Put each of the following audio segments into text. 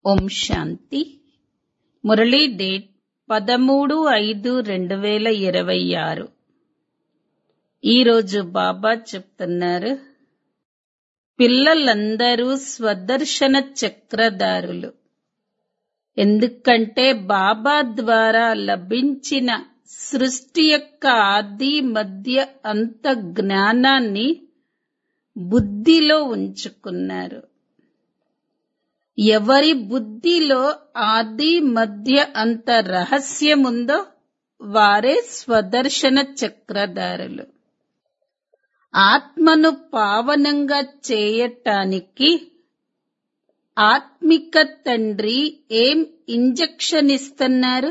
ఓం శాంతి Murali date పదమూడు ఐదు రెండు వేల ఇరవై ఆరు ఈరోజు బాబా చెప్తున్నారు పిల్లలందరూ స్వదర్శన చక్రధారులు ఎందుకంటే బాబా ద్వారా లభించిన సృష్టి యొక్క ఆది మధ్య అంత జ్ఞానాన్ని బుద్ధిలో ఉంచుకున్నారు ఎవరి బుద్ధిలో ఆది మధ్య అంత రహస్యముందో వారే స్వదర్శన చక్రధారులు ఆత్మను పావనంగా చేయటానికి ఆత్మిక తండ్రి ఏం ఇంజెక్షన్ ఇస్తున్నారు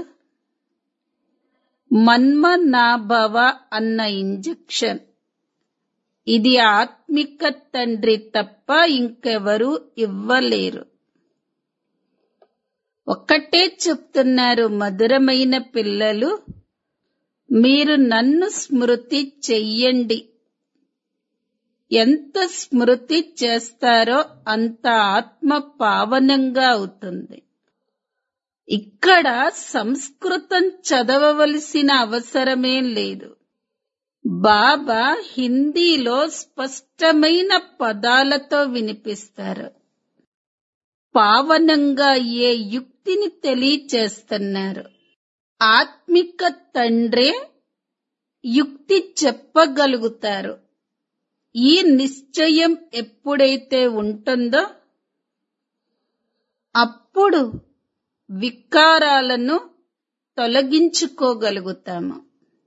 మన్మనాభవ అన్న ఇంజెక్షన్ ఇది ఆత్మిక తండ్రి తప్ప ఇంకెవరూ ఇవ్వలేరు ఒక్కటే చెప్తున్నారు మధురమైన పిల్లలు మీరు నన్ను స్మృతి చెయ్యండి ఎంత స్మృతి చేస్తారో అంత ఆత్మ పావనంగా అవుతుంది ఇక్కడ సంస్కృతం చదవవలసిన అవసరమేం లేదు బాబా హిందీలో స్పష్టమైన పదాలతో వినిపిస్తారు పావనంగా ఏ యుక్తిని తెలియచేస్తున్నారు ఆత్మిక తండ్రే యుక్తి చెప్పగలుగుతారు ఈ నిశ్చయం ఎప్పుడైతే ఉంటుందో అప్పుడు వికారాలను తొలగించుకోగలుగుతాము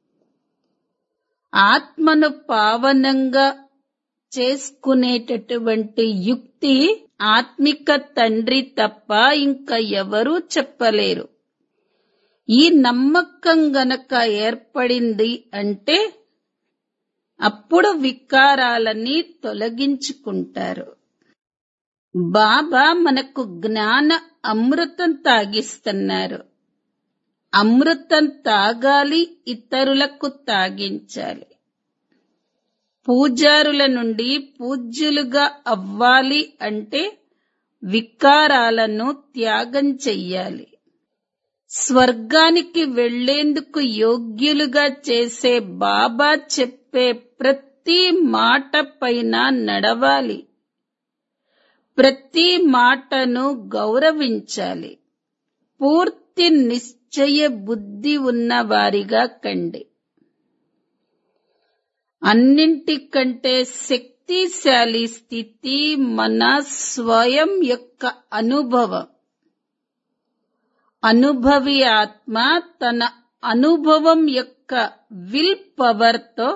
ఆత్మను పావనంగా చేసుకునేటటువంటి యుక్తి ఆత్మిక తండ్రి తప్ప ఇంకా ఎవరూ చెప్పలేరు ఈ నమ్మకం గనక ఏర్పడింది అంటే అప్పుడు వికారాలని తొలగించుకుంటారు బాబా మనకు జ్ఞాన అమృతం తాగిస్తున్నారు అమృతం తాగాలి ఇతరులకు తాగించాలి పూజారుల నుండి పూజ్యులుగా అవ్వాలి అంటే వికారాలను త్యాగం చెయ్యాలి స్వర్గానికి వెళ్లేందుకు యోగ్యులుగా చేసే బాబా చెప్పే ప్రతి మాట పైన నడవాలి ప్రతి మాటను గౌరవించాలి పూర్తి నిశ్చయ బుద్ధి ఉన్న వారిగా కండి అన్నింటికంటే శక్తిశాలి స్థితి మన స్వయం యొక్క అనుభవం అనుభవి ఆత్మ తన అనుభవం యొక్క విల్ పవర్తో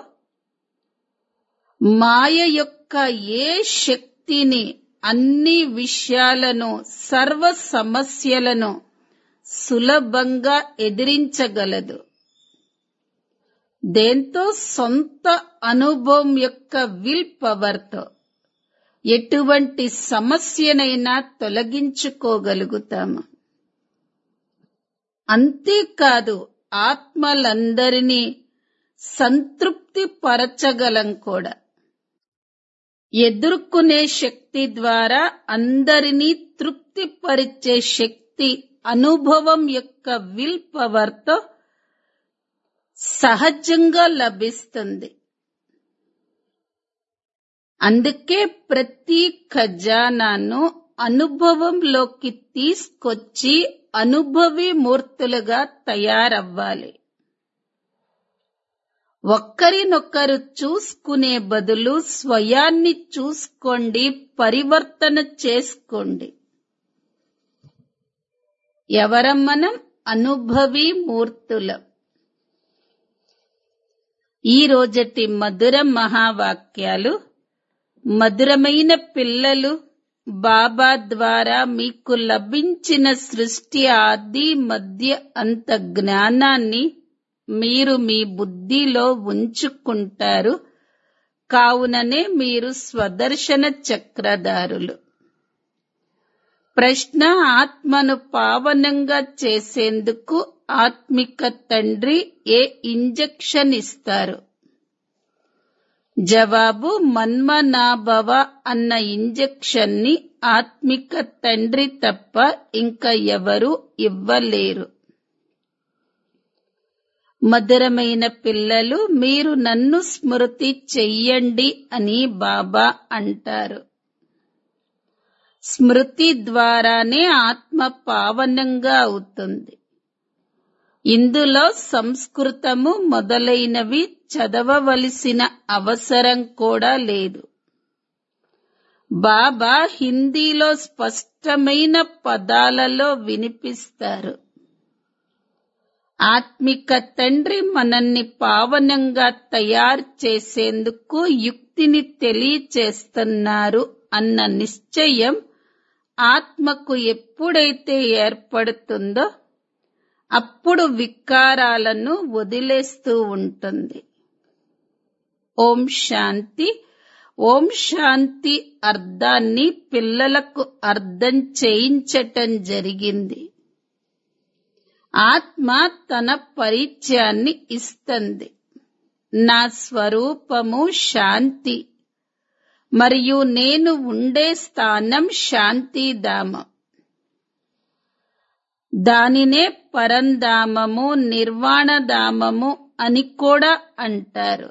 మాయ యొక్క ఏ శక్తిని అన్ని విషయాలను సర్వ సమస్యలను సులభంగా ఎదిరించగలదు దేంతో సొంత అనుభవం యొక్క విల్ పవర్తో ఎటువంటి సమస్యనైనా తొలగించుకోగలుగుతాము అంతేకాదు ఆత్మలందరినీ సంతృప్తి పరచగలం కూడా ఎదుర్కొనే శక్తి ద్వారా అందరినీ తృప్తిపరిచే శక్తి అనుభవం యొక్క విల్ పవర్తో సహజంగా లభిస్తుంది అందుకే ప్రతి ఖజానాను అనుభవంలోకి తీసుకొచ్చి అనుభవి మూర్తులుగా తయారవ్వాలి ఒక్కరినొక్కరు చూసుకునే బదులు స్వయాన్ని చూసుకోండి పరివర్తన చేసుకోండి ఎవరం మనం అనుభవి మూర్తులం ఈ రోజటి మధుర మహావాక్యాలు మధురమైన పిల్లలు బాబా ద్వారా మీకు లభించిన సృష్టి ఆది మధ్య అంత జ్ఞానాన్ని మీరు మీ బుద్ధిలో ఉంచుకుంటారు కావుననే మీరు స్వదర్శన చక్రధారులు ప్రశ్న ఆత్మను పావనంగా చేసేందుకు ఆత్మిక తండ్రి ఏ ఇంజెక్షన్ ఇస్తారు జవాబు మన్మనాభవ అన్న ఇంజెక్షన్ ని ఆత్మిక తండ్రి తప్ప ఇంకా ఎవరు ఇవ్వలేరు మధురమైన పిల్లలు మీరు నన్ను స్మృతి చెయ్యండి అని బాబా అంటారు స్మృతి ద్వారానే ఆత్మ పావనంగా అవుతుంది ఇందులో సంస్కృతము మొదలైనవి చదవవలసిన అవసరం కూడా లేదు బాబా హిందీలో స్పష్టమైన పదాలలో వినిపిస్తారు ఆత్మిక తండ్రి మనల్ని పావనంగా తయారు చేసేందుకు యుక్తిని తెలియచేస్తున్నారు అన్న నిశ్చయం ఆత్మకు ఎప్పుడైతే ఏర్పడుతుందో అప్పుడు వికారాలను వదిలేస్తూ ఉంటుంది ఓం శాంతి ఓం శాంతి అర్థాన్ని పిల్లలకు అర్థం చేయించటం జరిగింది ఆత్మ తన పరిచయాన్ని ఇస్తుంది నా స్వరూపము శాంతి మరియు నేను ఉండే స్థానం శాంతిధామం దానినే పరంధామము నిర్వాణధామము అని కూడా అంటారు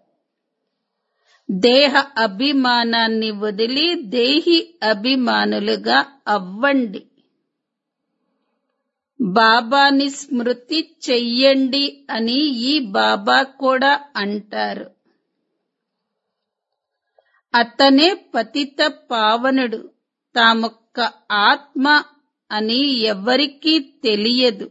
దేహ అభిమానాన్ని వదిలి దేహి అభిమానులుగా అవ్వండి బాబాని స్మృతి చెయ్యండి అని ఈ బాబా కూడా అంటారు అతనే పతిత పావనుడు తామొక్క ఆత్మ అని ఎవరికీ తెలియదు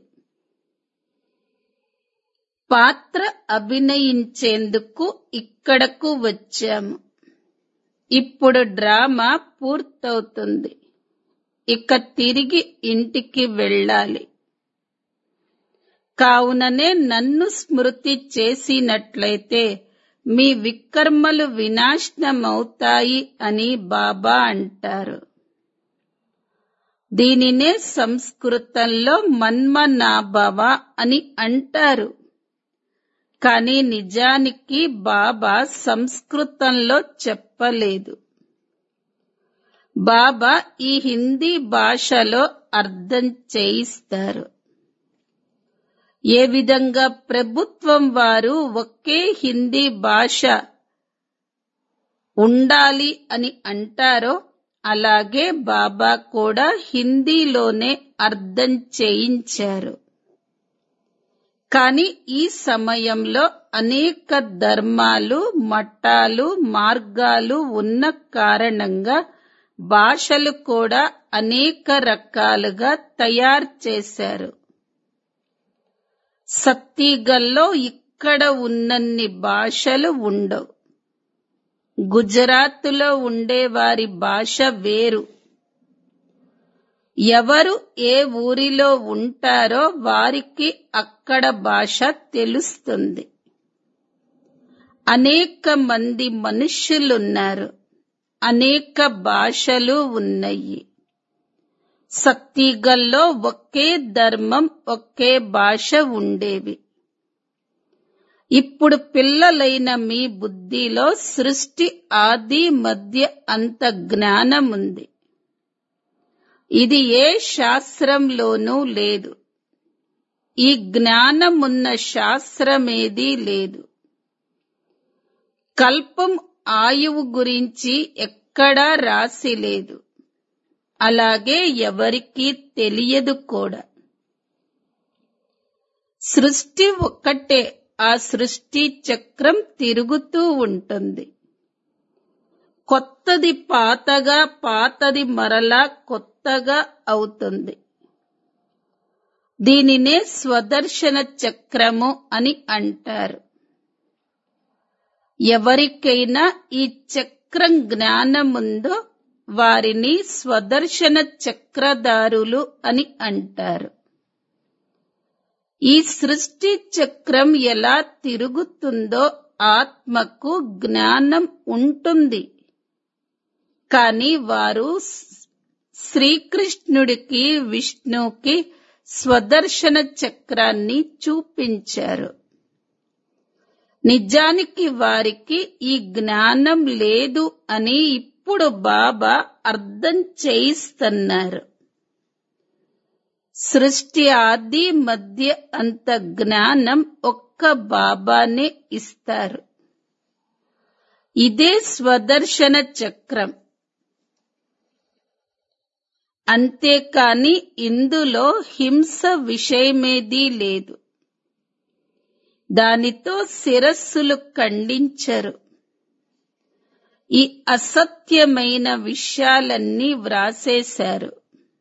పాత్ర అభినయించేందుకు ఇక్కడకు వచ్చాము ఇప్పుడు డ్రామా పూర్తవుతుంది ఇక తిరిగి ఇంటికి వెళ్ళాలి కావుననే నన్ను స్మృతి చేసినట్లయితే మీ వికర్మలు వినాశనమవుతాయి అని బాబా అంటారు దీనినే సంస్కృతంలో మన్మనాభవ అని అంటారు కానీ నిజానికి బాబా సంస్కృతంలో చెప్పలేదు బాబా ఈ హిందీ భాషలో అర్థం చేయిస్తారు ఏ విధంగా ప్రభుత్వం వారు ఒకే హిందీ భాష ఉండాలి అని అంటారో అలాగే బాబా కూడా హిందీలోనే అర్థం చేయించారు కానీ ఈ సమయంలో అనేక ధర్మాలు మఠాలు మార్గాలు ఉన్న కారణంగా భాషలు కూడా అనేక రకాలుగా తయారు చేశారు సత్తీగల్లో ఇక్కడ ఉన్నన్ని భాషలు ఉండవు గుజరాత్లో ఉండే వారి భాష వేరు ఎవరు ఏ ఊరిలో ఉంటారో వారికి అక్కడ భాష తెలుస్తుంది అనేక మంది మనుష్యులున్నారు అనేక భాషలు ఉన్నాయి సత్తీగల్లో ఒకే ధర్మం ఒకే భాష ఉండేవి ఇప్పుడు పిల్లలైన మీ బుద్ధిలో సృష్టి ఆది మధ్య అంత జ్ఞానం ఉంది ఇది ఏ శాస్త్రంలోనూ లేదు ఈ జ్ఞానమున్న శాస్త్రమేదీ లేదు కల్పం ఆయువు గురించి ఎక్కడా రాసి లేదు అలాగే ఎవరికీ తెలియదు కూడా సృష్టి ఒక్కటే ఆ సృష్టి చక్రం తిరుగుతూ ఉంటుంది కొత్తది పాతగా పాతది మరలా కొత్తగా అవుతుంది దీనినే స్వదర్శన చక్రము అని అంటారు ఎవరికైనా ఈ చక్రం జ్ఞానముందో వారిని స్వదర్శన చక్రధారులు అని అంటారు ఈ సృష్టి చక్రం ఎలా తిరుగుతుందో ఆత్మకు జ్ఞానం ఉంటుంది కానీ వారు శ్రీకృష్ణుడికి విష్ణుకి స్వదర్శన చక్రాన్ని చూపించారు నిజానికి వారికి ఈ జ్ఞానం లేదు అని ఇప్పుడు ఇప్పుడు బాబా అర్థం చేయిస్తున్నారు సృష్టి ఆది మధ్య అంత జ్ఞానం ఒక్క బాబానే ఇస్తారు ఇదే స్వదర్శన చక్రం అంతేకాని ఇందులో హింస విషయమేదీ లేదు దానితో శిరస్సులు ఖండించరు ఈ అసత్యమైన విషయాలన్నీ వ్రాసేశారు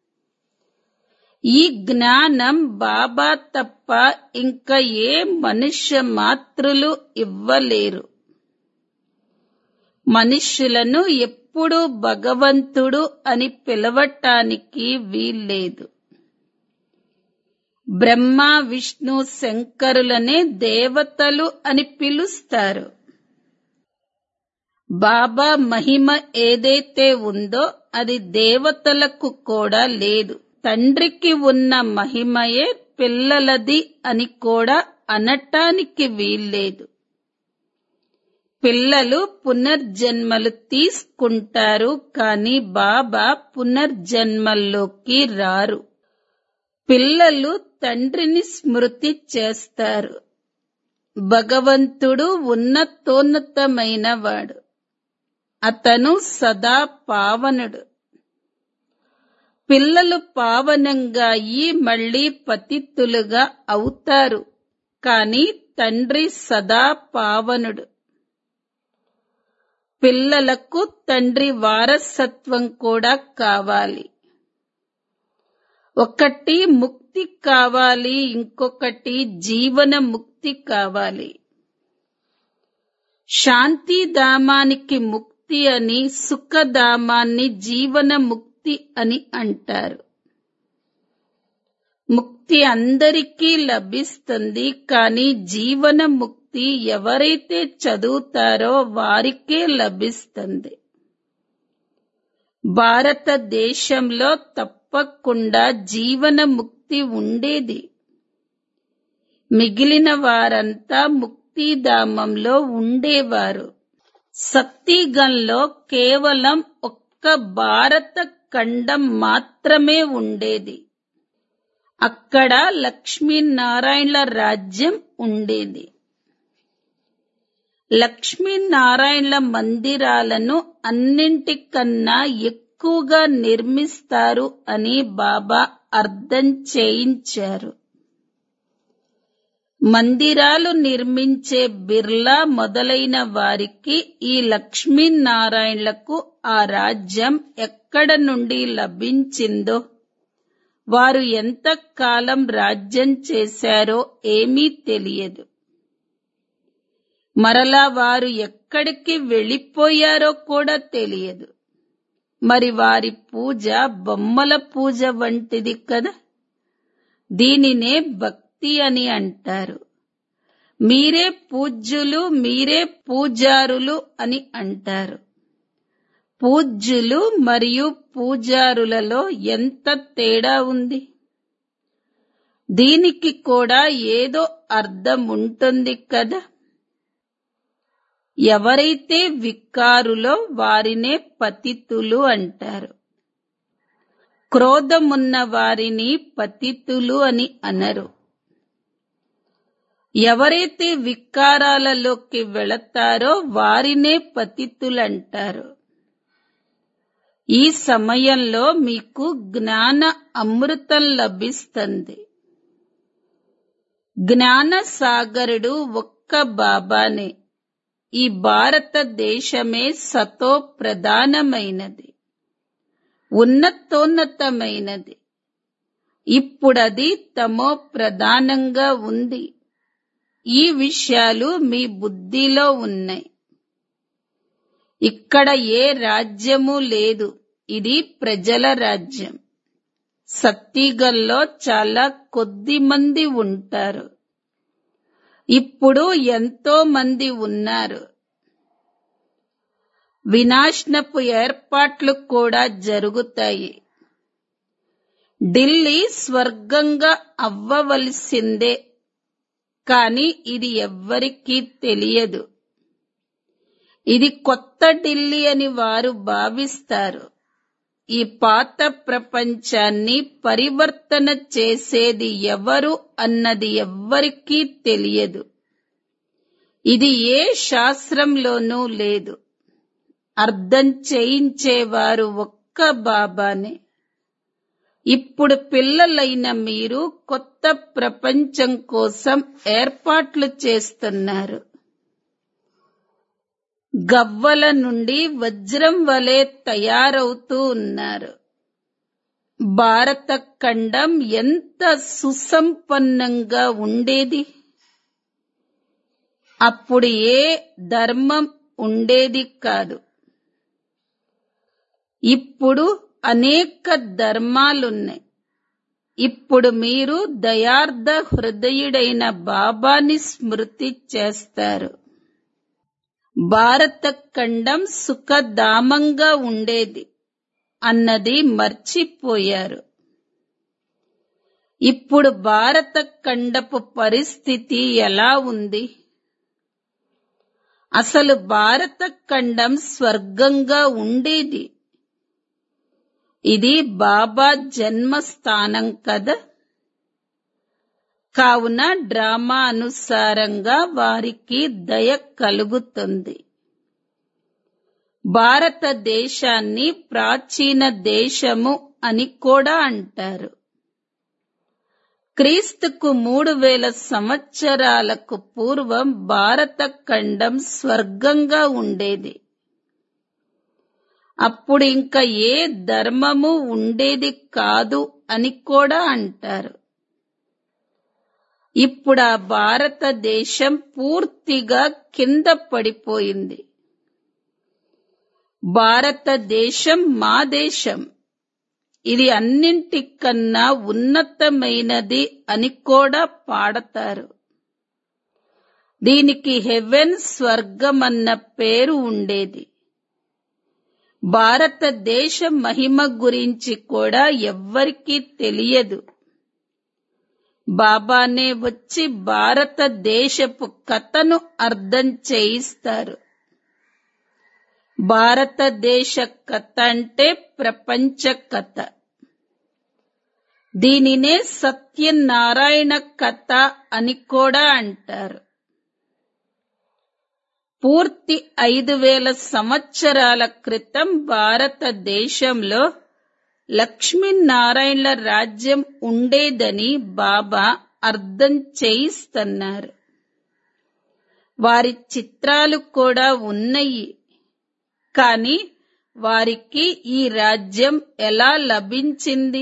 ఈ జ్ఞానం బాబా తప్ప ఇంకా ఏ మనుష్య మాతృలు ఇవ్వలేరు మనుష్యులను ఎప్పుడూ భగవంతుడు అని పిలవటానికి వీల్లేదు బ్రహ్మ విష్ణు శంకరులనే దేవతలు అని పిలుస్తారు బాబా మహిమ ఏదైతే ఉందో అది దేవతలకు కూడా లేదు తండ్రికి ఉన్న మహిమయే పిల్లలది అని కూడా అనటానికి వీల్లేదు పిల్లలు పునర్జన్మలు తీసుకుంటారు కానీ బాబా పునర్జన్మల్లోకి రారు పిల్లలు తండ్రిని స్మృతి చేస్తారు భగవంతుడు ఉన్నతోన్నతమైన వాడు అతను సదా పావనుడు పిల్లలు పావనంగా అయ్యి మళ్ళీ పతిత్తులుగా అవుతారు కాని తండ్రి సదా పావనుడు పిల్లలకు తండ్రి వారసత్వం కూడా కావాలి ఒకటి ముక్తి కావాలి ఇంకొకటి జీవన ముక్తి కావాలి శాంతిధామానికి ముక్తి అని సుఖధామాన్ని జీవన ముక్తి అని అంటారు ముక్తి అందరికీ లభిస్తుంది కానీ జీవన ముక్తి ఎవరైతే చదువుతారో వారికే లభిస్తుంది భారతదేశంలో తప్పకుండా జీవన ముక్తి ఉండేది మిగిలిన వారంతా ముక్తిధామంలో ఉండేవారు సత్తిగంలో కేవలం ఒక్క భారత ఖండం మాత్రమే ఉండేది అక్కడ లక్ష్మీనారాయణల రాజ్యం ఉండేది లక్ష్మీనారాయణల మందిరాలను అన్నింటికన్నా ఎక్కువగా నిర్మిస్తారు అని బాబా అర్థం చేయించారు మందిరాలు నిర్మించే బిర్లా మొదలైన వారికి ఈ లక్ష్మీనారాయణలకు ఆ రాజ్యం ఎక్కడ నుండి లభించిందో వారు ఎంత కాలం రాజ్యం చేశారో ఏమీ తెలియదు మరలా వారు ఎక్కడికి వెళ్ళిపోయారో కూడా తెలియదు మరి వారి పూజ బొమ్మల పూజ వంటిది కదా దీనినే భక్తి అని అంటారు మీరే పూజ్యులు మీరే పూజారులు అని అంటారు పూజ్యులు మరియు పూజారులలో ఎంత తేడా ఉంది దీనికి కూడా ఏదో అర్థం ఉంటుంది కదా ఎవరైతే వికారులో వారినే పతితులు అంటారు క్రోధమున్న వారిని పతితులు అని అనరు ఎవరైతే వికారాలలోకి వెళతారో వారినే పతితులంటారు ఈ సమయంలో మీకు జ్ఞాన అమృతం లభిస్తుంది జ్ఞాన సాగరుడు ఒక్క బాబానే ఈ భారతదేశమే సతో ప్రధానమైనది ఉన్నతోన్నతమైనది ఇప్పుడది తమో ప్రధానంగా ఉంది ఈ విషయాలు మీ బుద్ధిలో ఉన్నాయి ఇక్కడ ఏ రాజ్యము లేదు ఇది ప్రజల రాజ్యం సత్తిగల్లో చాలా కొద్ది మంది ఉంటారు ఇప్పుడు ఎంతో మంది ఉన్నారు వినాశనపు ఏర్పాట్లు కూడా జరుగుతాయి ఢిల్లీ స్వర్గంగా అవ్వవలసిందే కాని ఇది ఎవ్వరికీ తెలియదు ఇది కొత్త ఢిల్లీ అని వారు భావిస్తారు ఈ పాత ప్రపంచాన్ని పరివర్తన చేసేది ఎవరు అన్నది ఎవ్వరికీ తెలియదు ఇది ఏ శాస్త్రంలోనూ లేదు అర్థం చేయించేవారు ఒక్క బాబానే ఇప్పుడు పిల్లలైన మీరు కొత్త ప్రపంచం కోసం ఏర్పాట్లు చేస్తున్నారు గవ్వల నుండి వజ్రం వలె తయారవుతూ ఉన్నారు భారత ఖండం ఎంత సుసంపన్నంగా ఉండేది అప్పుడు ఏ ధర్మం ఉండేది కాదు ఇప్పుడు అనేక ధర్మాలున్నాయి ఇప్పుడు మీరు దయార్థ హృదయుడైన బాబాని స్మృతి చేస్తారు భారత ఖండం సుఖధామంగా ఉండేది అన్నది మర్చిపోయారు ఇప్పుడు భారత ఖండపు పరిస్థితి ఎలా ఉంది అసలు భారత ఖండం స్వర్గంగా ఉండేది ఇది బాబా జన్మస్థానం కదా కావున డ్రామా అనుసారంగా వారికి దయ కలుగుతుంది భారతదేశాన్ని ప్రాచీన దేశము అని కూడా అంటారు క్రీస్తుకు మూడు వేల సంవత్సరాలకు పూర్వం భారత ఖండం స్వర్గంగా ఉండేది అప్పుడు ఇంకా ఏ ధర్మము ఉండేది కాదు అని కూడా అంటారు ఇప్పుడు ఆ భారతదేశం పూర్తిగా కింద పడిపోయింది భారతదేశం మా దేశం ఇది అన్నింటికన్నా ఉన్నతమైనది అని కూడా పాడతారు దీనికి హెవెన్ స్వర్గం అన్న పేరు ఉండేది భారతదేశ మహిమ గురించి కూడా ఎవ్వరికీ తెలియదు బాబానే వచ్చి భారతదేశపు కథను అర్థం చేయిస్తారు భారతదేశ కథ అంటే ప్రపంచ కథ దీనినే సత్యనారాయణ కథ అని కూడా అంటారు పూర్తి ఐదు వేల సంవత్సరాల క్రితం భారతదేశంలో లక్ష్మీనారాయణల రాజ్యం ఉండేదని బాబా అర్థం చేయిస్తున్నారు వారి చిత్రాలు కూడా ఉన్నాయి కాని వారికి ఈ రాజ్యం ఎలా లభించింది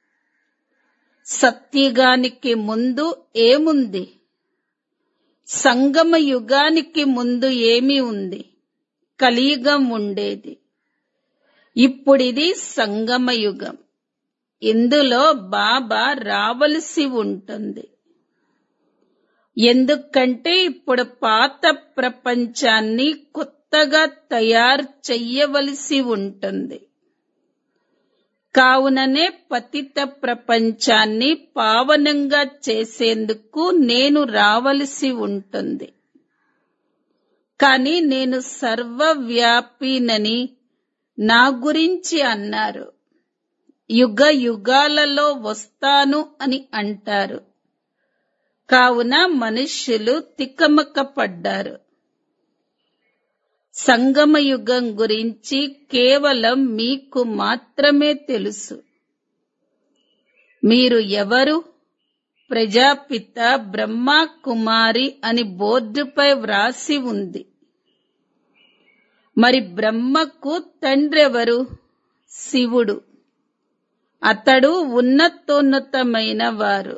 సత్యగానికి ముందు ఏముంది సంగమ యుగానికి ముందు ఏమి ఉంది కలియుగం ఉండేది ఇప్పుడిది సంగమ యుగం ఇందులో బాబా రావలసి ఉంటుంది ఎందుకంటే ఇప్పుడు పాత ప్రపంచాన్ని కొత్తగా తయారు చెయ్యవలసి ఉంటుంది కావుననే పతిత ప్రపంచాన్ని పావనంగా చేసేందుకు నేను రావలసి ఉంటుంది కాని నేను సర్వవ్యాపినని నా గురించి అన్నారు యుగ యుగాలలో వస్తాను అని అంటారు కావున మనుష్యులు తికమక పడ్డారు సంగమ యుగం గురించి కేవలం మీకు మాత్రమే తెలుసు మీరు ఎవరు ప్రజాపిత బ్రహ్మ కుమారి అని బోర్డుపై వ్రాసి ఉంది మరి బ్రహ్మకు తండ్రెవరు శివుడు అతడు ఉన్నతోన్నతమైన వారు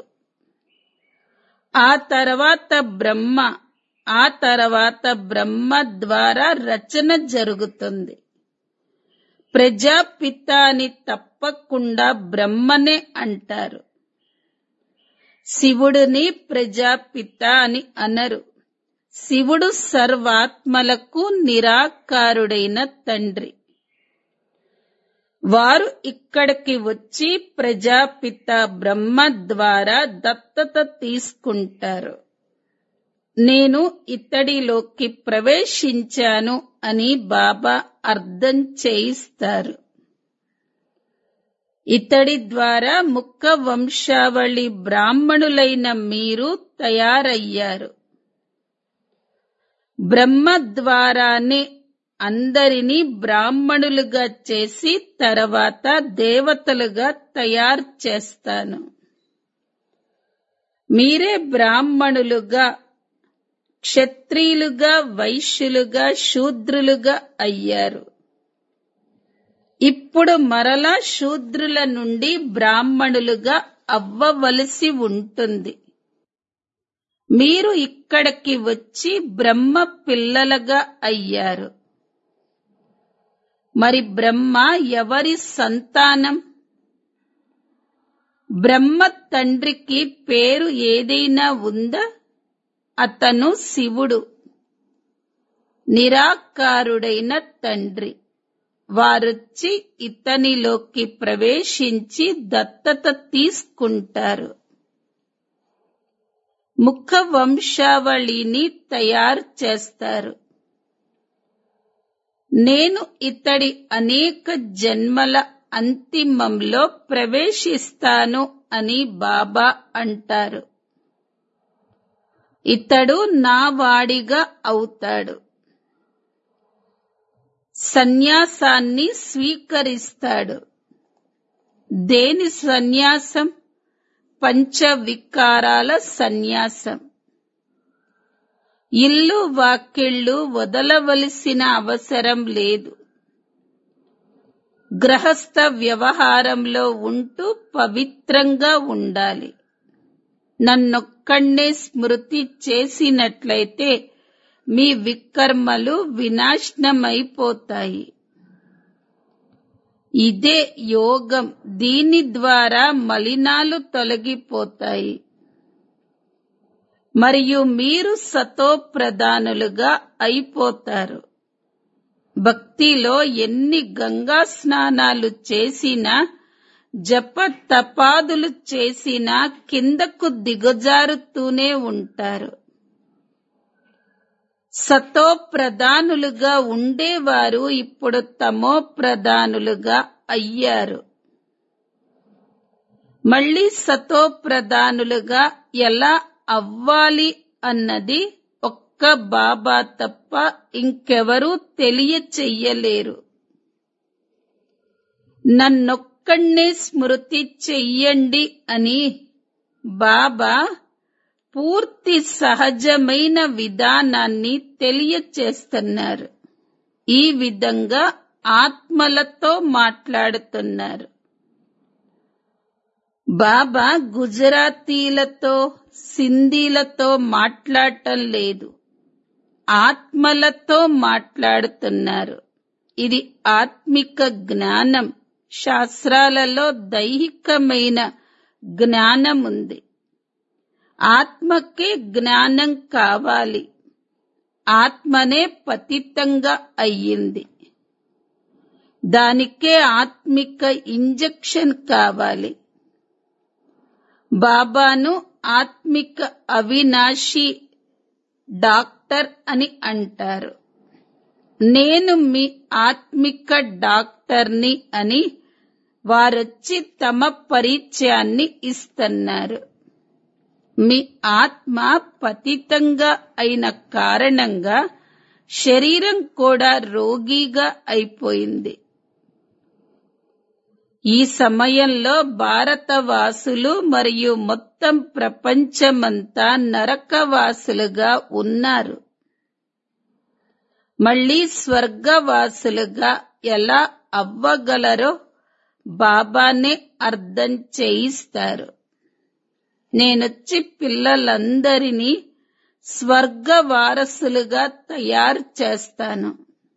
ఆ తర్వాత బ్రహ్మ ఆ తర్వాత బ్రహ్మ ద్వారా రచన జరుగుతుంది ప్రజాపిత అని తప్పకుండా బ్రహ్మనే అంటారు శివుడిని ప్రజాపిత అని అనరు శివుడు సర్వాత్మలకు నిరాకారుడైన తండ్రి వారు ఇక్కడికి వచ్చి ప్రజాపిత బ్రహ్మ ద్వారా దత్తత తీసుకుంటారు నేను ఇతడిలోకి ప్రవేశించాను అని బాబా అర్థం చేయిస్తారు ఇతడి ద్వారా ముక్క వంశావళి బ్రాహ్మణులైన మీరు తయారయ్యారు బ్రహ్మ ద్వారానే అందరినీ బ్రాహ్మణులుగా చేసి తర్వాత దేవతలుగా తయారు చేస్తాను మీరే బ్రాహ్మణులుగా క్షత్రియులుగా వైశ్యులుగా శూద్రులుగా అయ్యారు ఇప్పుడు మరలా శూద్రుల నుండి బ్రాహ్మణులుగా అవ్వవలసి ఉంటుంది మీరు ఇక్కడికి వచ్చి బ్రహ్మ పిల్లలుగా అయ్యారు మరి బ్రహ్మ ఎవరి సంతానం బ్రహ్మ తండ్రికి పేరు ఏదైనా ఉందా అతను శివుడు నిరాకారుడైన తండ్రి వారొచ్చి ఇతనిలోకి ప్రవేశించి దత్తత తీసుకుంటారు ముఖ వంశావళిని తయారు చేస్తారు నేను ఇతడి అనేక జన్మల అంతిమంలో ప్రవేశిస్తాను అని బాబా అంటారు ఇతడు నా వాడిగా అవుతాడు సన్యాసాన్ని స్వీకరిస్తాడు దేని సన్యాసం పంచ వికారాల సన్యాసం ఇల్లు వాకిళ్ళు వదలవలసిన అవసరం లేదు గ్రహస్థ వ్యవహారంలో ఉంటూ పవిత్రంగా ఉండాలి నన్నొక్కడే స్మృతి చేసినట్లయితే మీ వికర్మలు వినాశనమైపోతాయి ఇదే యోగం దీని ద్వారా మలినాలు తొలగిపోతాయి మరియు మీరు సతో ప్రధానులుగా అయిపోతారు భక్తిలో ఎన్ని గంగా స్నానాలు చేసినా జప తపాదులు చేసినా కిందకు దిగజారుతూనే ఉంటారు సతో ప్రధానులుగా ఉండేవారు ఇప్పుడు తమో ప్రధానులుగా అయ్యారు మళ్ళీ సతో ప్రధానులుగా ఎలా అవ్వాలి అన్నది ఒక్క బాబా తప్ప ఇంకెవరూ తెలియచెయ్యలేరు నన్నొక్కడే స్మృతి చెయ్యండి అని బాబా పూర్తి సహజమైన విధానాన్ని తెలియచేస్తున్నారు ఈ విధంగా ఆత్మలతో మాట్లాడుతున్నారు బాబా గుజరాతీలతో సింధీలతో మాట్లాడటం లేదు ఆత్మలతో మాట్లాడుతున్నారు ఇది ఆత్మిక జ్ఞానం శాస్త్రాలలో దైహికమైన జ్ఞానం ఉంది ఆత్మకే జ్ఞానం కావాలి ఆత్మనే పతితంగా అయ్యింది దానికే ఆత్మిక ఇంజెక్షన్ కావాలి బాబాను ఆత్మిక అవినాశి డాక్టర్ అని అంటారు నేను మీ ఆత్మిక డాక్టర్ని అని వారొచ్చి తమ పరిచయాన్ని ఇస్తున్నారు మీ ఆత్మ పతితంగా అయిన కారణంగా శరీరం కూడా రోగిగా అయిపోయింది ఈ సమయంలో భారతవాసులు మరియు మొత్తం ప్రపంచమంతా నరకవాసులుగా ఉన్నారు మళ్ళీ స్వర్గవాసులుగా ఎలా అవ్వగలరో బాబానే అర్థం చేయిస్తారు నేనొచ్చి పిల్లలందరినీ స్వర్గ వారసులుగా తయారు చేస్తాను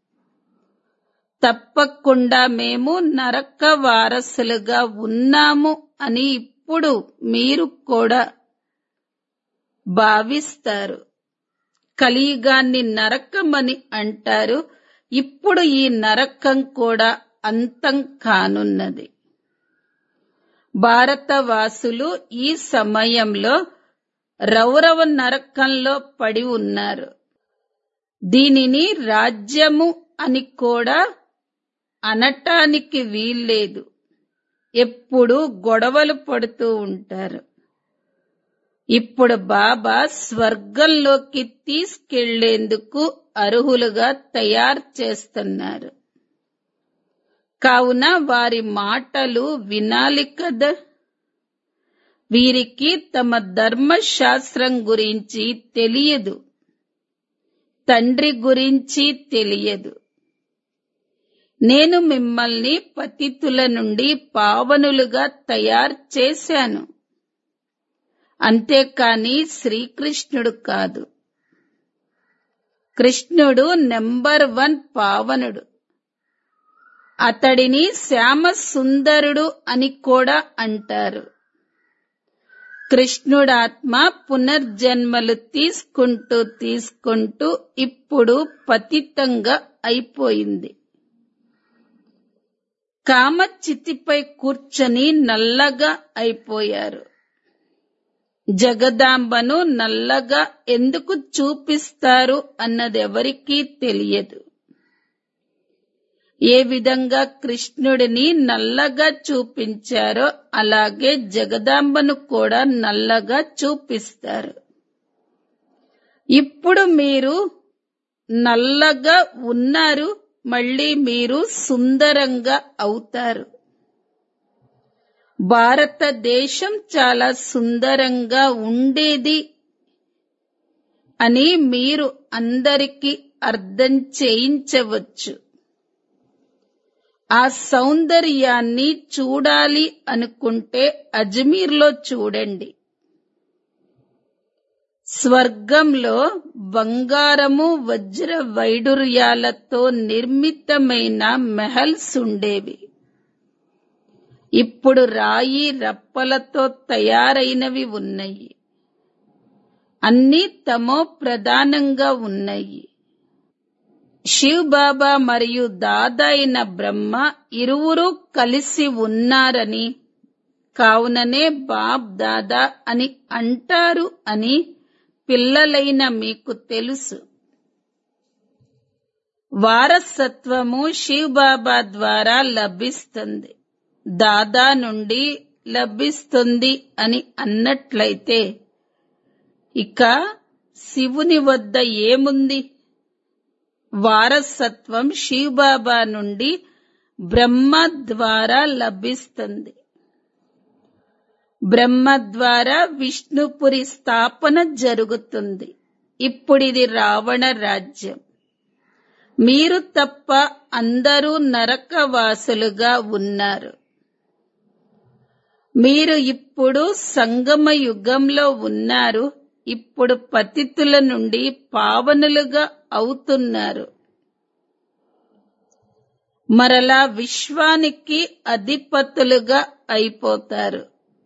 తప్పకుండా మేము నరక వారసులుగా ఉన్నాము అని ఇప్పుడు మీరు కూడా భావిస్తారు కలియుగాన్ని నరకమని అంటారు ఇప్పుడు ఈ నరకం కూడా అంతం కానున్నది భారతవాసులు ఈ సమయంలో రౌరవ నరకంలో పడి ఉన్నారు దీనిని రాజ్యము అని కూడా అనటానికి వీల్లేదు ఎప్పుడు గొడవలు పడుతూ ఉంటారు ఇప్పుడు బాబా స్వర్గంలోకి తీసుకెళ్లేందుకు అర్హులుగా తయారు చేస్తున్నారు కావున వారి మాటలు వినాలి కదా వీరికి తమ ధర్మశాస్త్రం గురించి తెలియదు తండ్రి గురించి తెలియదు నేను మిమ్మల్ని పతితుల నుండి పావనులుగా తయారు చేశాను అంతేకాని శ్రీకృష్ణుడు కాదు కృష్ణుడు నెంబర్ వన్ పావనుడు అతడిని శ్యామ సుందరుడు అని కూడా అంటారు కృష్ణుడాత్మ పునర్జన్మలు తీసుకుంటూ తీసుకుంటూ ఇప్పుడు పతితంగా అయిపోయింది కామచితిపై కూర్చొని నల్లగా అయిపోయారు జగదాంబను నల్లగా ఎందుకు చూపిస్తారు అన్నదెవరికీ తెలియదు ఏ విధంగా కృష్ణుడిని నల్లగా చూపించారో అలాగే జగదాంబను కూడా నల్లగా చూపిస్తారు ఇప్పుడు మీరు నల్లగా ఉన్నారు మళ్ళీ మీరు సుందరంగా అవుతారు భారతదేశం చాలా సుందరంగా ఉండేది అని మీరు అందరికీ అర్థం చేయించవచ్చు ఆ సౌందర్యాన్ని చూడాలి అనుకుంటే అజ్మీర్లో చూడండి స్వర్గంలో బంగారము వజ్ర వైడూర్యాలతో నిర్మితమైన మెహల్స్ ఉండేవి ఇప్పుడు రాయి రప్పలతో తయారైనవి ఉన్నాయి అన్నీ తమో ప్రధానంగా ఉన్నాయి శివ్ బాబా మరియు దాదా అయిన బ్రహ్మ ఇరువురు కలిసి ఉన్నారని కావుననే బాబ్ దాదా అని అంటారు అని పిల్లలైన మీకు తెలుసు వారసత్వము శివ్ బాబా ద్వారా లభిస్తుంది దాదా నుండి లభిస్తుంది అని అన్నట్లయితే ఇక శివుని వద్ద ఏముంది వారసత్వం శివ్ బాబా నుండి బ్రహ్మ ద్వారా లభిస్తుంది బ్రహ్మ ద్వారా విష్ణుపురి స్థాపన జరుగుతుంది ఇప్పుడిది రావణ రాజ్యం మీరు తప్ప అందరూ నరకవాసులుగా ఉన్నారు మీరు ఇప్పుడు సంగమ యుగంలో ఉన్నారు ఇప్పుడు పతితుల నుండి పావనులుగా అవుతున్నారు మరలా విశ్వానికి అధిపతులుగా అయిపోతారు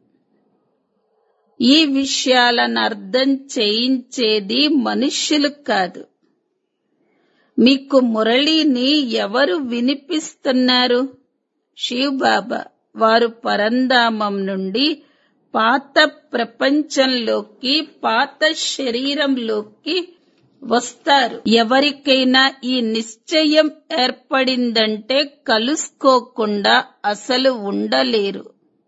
ఈ విషయాలను అర్థం చేయించేది మనుష్యులు కాదు మీకు మురళిని ఎవరు వినిపిస్తున్నారు శివ్ బాబా వారు పరంధామం నుండి పాత ప్రపంచంలోకి పాత శరీరంలోకి వస్తారు ఎవరికైనా ఈ నిశ్చయం ఏర్పడిందంటే కలుసుకోకుండా అసలు ఉండలేరు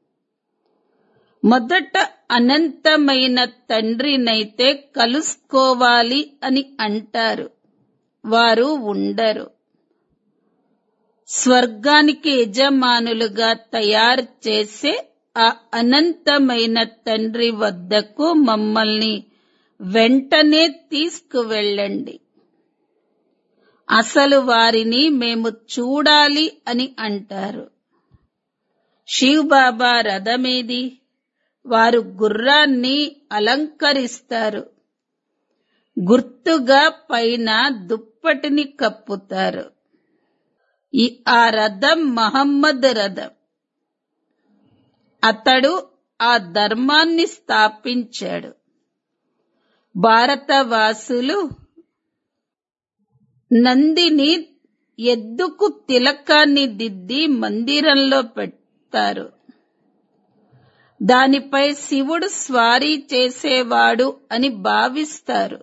మొదట అనంతమైన తండ్రినైతే కలుసుకోవాలి అని అంటారు వారు ఉండరు స్వర్గానికి యజమానులుగా తయారు చేసే ఆ అనంతమైన తండ్రి వద్దకు మమ్మల్ని వెంటనే తీసుకువెళ్ళండి అసలు వారిని మేము చూడాలి అని అంటారు శివ్ బాబా రథమేది వారు గుర్రాన్ని అలంకరిస్తారు గుర్తుగా పైన దుప్పటిని కప్పుతారు ఈ ఆ రథం మహమ్మద్ రథం అతడు ఆ ధర్మాన్ని స్థాపించాడు భారతవాసులు నందిని ఎద్దుకు తిలకాన్ని దిద్ది మందిరంలో పెడతారు దానిపై శివుడు స్వారీ చేసేవాడు అని భావిస్తారు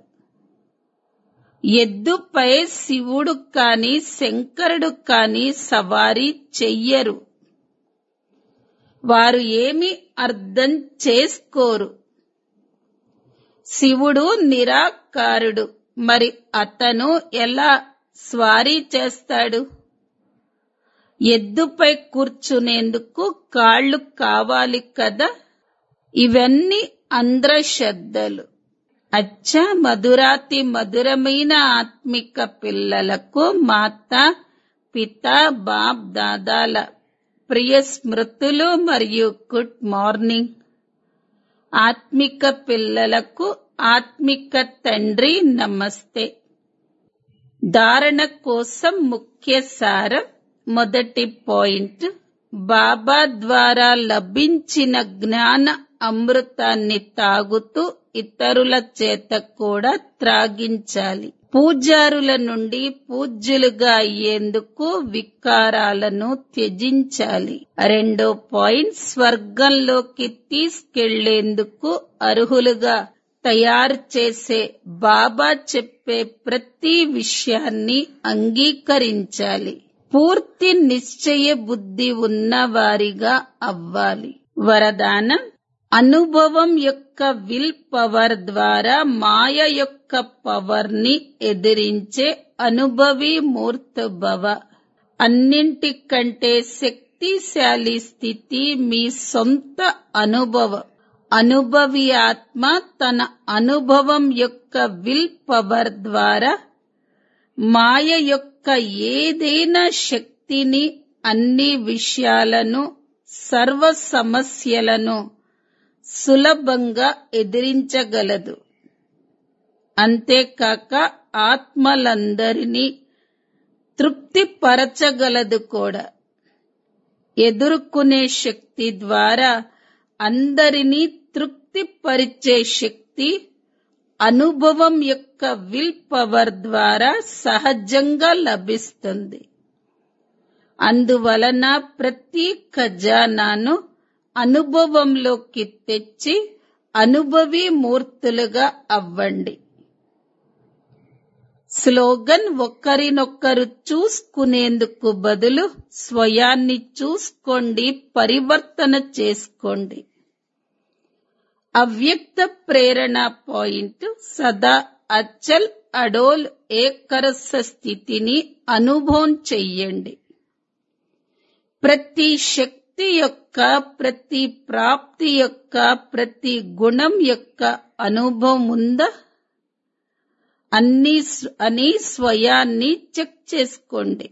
ఎద్దుపై శివుడు కాని శంకరుడు కాని సవారీ చెయ్యరు వారు ఏమి అర్థం చేసుకోరు శివుడు నిరాకారుడు మరి అతను ఎలా స్వారీ చేస్తాడు ఎద్దుపై కూర్చునేందుకు కాళ్ళు కావాలి కదా ఇవన్నీ అంధ్రశ్రద్ధలు అచ్చా మధురాతి మధురమైన ఆత్మిక పిల్లలకు మాత పిత బాప్ దాదాల ప్రియ స్మృతులు మరియు గుడ్ మార్నింగ్ ఆత్మిక పిల్లలకు ఆత్మిక తండ్రి నమస్తే ధారణ కోసం ముఖ్య సారం మొదటి పాయింట్ బాబా ద్వారా లభించిన జ్ఞాన అమృతాన్ని తాగుతూ ఇతరుల చేత కూడా త్రాగించాలి పూజారుల నుండి పూజ్యులుగా అయ్యేందుకు వికారాలను త్యజించాలి రెండో పాయింట్ స్వర్గంలోకి తీసుకెళ్లేందుకు అర్హులుగా తయారు చేసే బాబా చెప్పే ప్రతి విషయాన్ని అంగీకరించాలి పూర్తి నిశ్చయ బుద్ధి ఉన్నవారిగా అవ్వాలి వరదానం అనుభవం యొక్క విల్ పవర్ ద్వారా మాయ యొక్క పవర్ ని ఎదిరించే అనుభవి మూర్తభవ అన్నింటికంటే శక్తిశాలి స్థితి మీ సొంత అనుభవం అనుభవి ఆత్మ తన అనుభవం యొక్క విల్ పవర్ ద్వారా మాయ యొక్క ఏదైనా శక్తిని అన్ని విషయాలను సర్వ సమస్యలను సులభంగా ఎదిరించగలదు అంతేకాక ఆత్మలందరినీ తృప్తిపరచగలదు కూడా ఎదుర్కొనే శక్తి ద్వారా అందరినీ తృప్తిపరిచే శక్తి అనుభవం యొక్క విల్ పవర్ ద్వారా సహజంగా లభిస్తుంది అందువలన ప్రతి ఖజానాను అనుభవంలోకి తెచ్చి అనుభవి మూర్తులుగా అవ్వండి స్లోగన్ ఒకరినొకరు చూసుకునేందుకు బదులు స్వయాన్ని చూసుకోండి పరివర్తన చేసుకోండి అవ్యక్త ప్రేరణ పాయింట్ సదా అచల్ అడోల్ ఏకరస స్థితిని అనుభవం చెయ్యండి ప్రతి శక్తి యొక్క ప్రతి ప్రాప్తి యొక్క ప్రతి గుణం యొక్క అనుభవం ఉందా అన్ని అని స్వయాన్ని చెక్ చేసుకోండి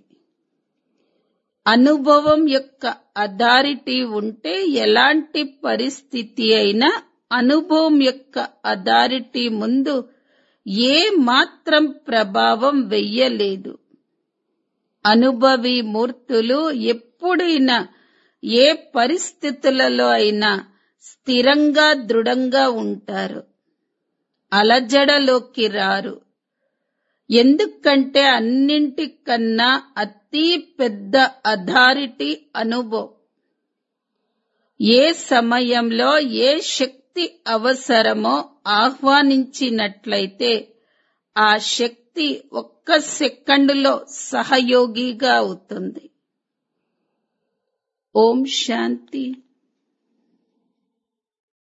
అనుభవం యొక్క అథారిటీ ఉంటే ఎలాంటి పరిస్థితి అయినా అనుభవం యొక్క అథారిటీ ముందు ఏ మాత్రం ప్రభావం వెయ్యలేదు అనుభవి మూర్తులు ఎప్పుడైనా ఏ పరిస్థితులలో అయినా స్థిరంగా దృఢంగా ఉంటారు అలజడలోకి రారు ఎందుకంటే అన్నింటికన్నా అతి పెద్ద అథారిటీ అనుభవం ఏ సమయంలో ఏ శక్తి అవసరమో ఆహ్వానించినట్లయితే ఆ శక్తి ఒక్క సెకండులో సహయోగిగా అవుతుంది ఓం శాంతి